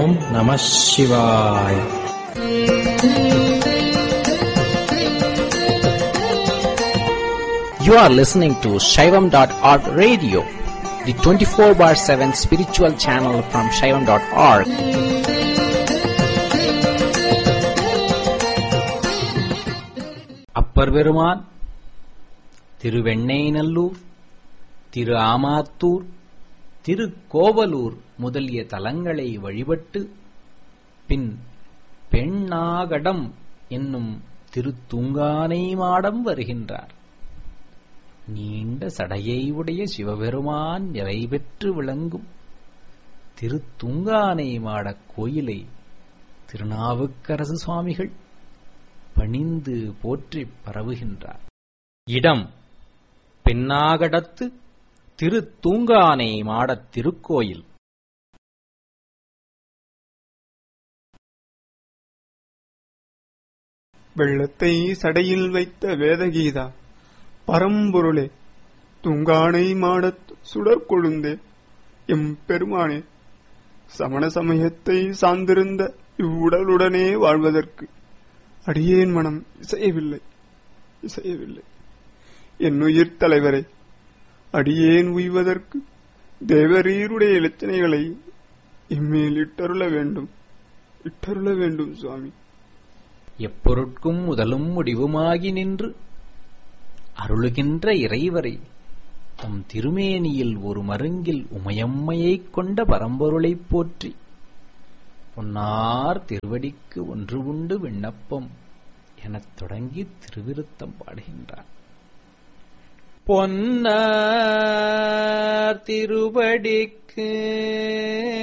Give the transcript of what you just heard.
ஓம் நம சிவாய் You are listening to Shaivam.org radio, the 24 bar 7 spiritual channel from Shaivam.org. Appar பெருமான் திருவெண்ணெய்நல்லூர் திரு ஆமாத்தூர் திரு கோவலூர் முதலிய தலங்களை வழிபட்டு பின் பெண்ணாகடம் என்னும் திருத்தூங்கானை மாடம் வருகின்றார் நீண்ட சடையை உடைய சிவபெருமான் நிறைவேற்று விளங்கும் திருத்துங்கானை மாடக் கோயிலை திருநாவுக்கரசு சுவாமிகள் பணிந்து போற்றிப் பரவுகின்றார் இடம் பெண்ணாகடத்து திருத்தூங்கானை மாடத் திருக்கோயில் வெள்ளத்தை சடையில் வைத்த வேதகீதா பரம்பொருளே துங்கானை மாடத் சுடர் கொழுந்தே எம் பெருமானே சமண சமயத்தை சார்ந்திருந்த இவ்வுடலுடனே வாழ்வதற்கு அடியேன் மனம் இசையவில்லை இசையவில்லை என் உயிர் தலைவரை அடியேன் உய்வதற்கு தேவரீருடைய இலச்சனைகளை எம்மேல் இட்டருள வேண்டும் இட்டருள வேண்டும் சுவாமி எப்பொருட்கும் முதலும் முடிவுமாகி நின்று அருளுகின்ற இறைவரை தம் திருமேனியில் ஒரு மருங்கில் உமையம்மையைக் கொண்ட பரம்பொருளைப் போற்றி பொன்னார் திருவடிக்கு ஒன்று உண்டு விண்ணப்பம் எனத் தொடங்கி திருவிருத்தம் பாடுகின்றார் பொன்னார் திருவடிக்கு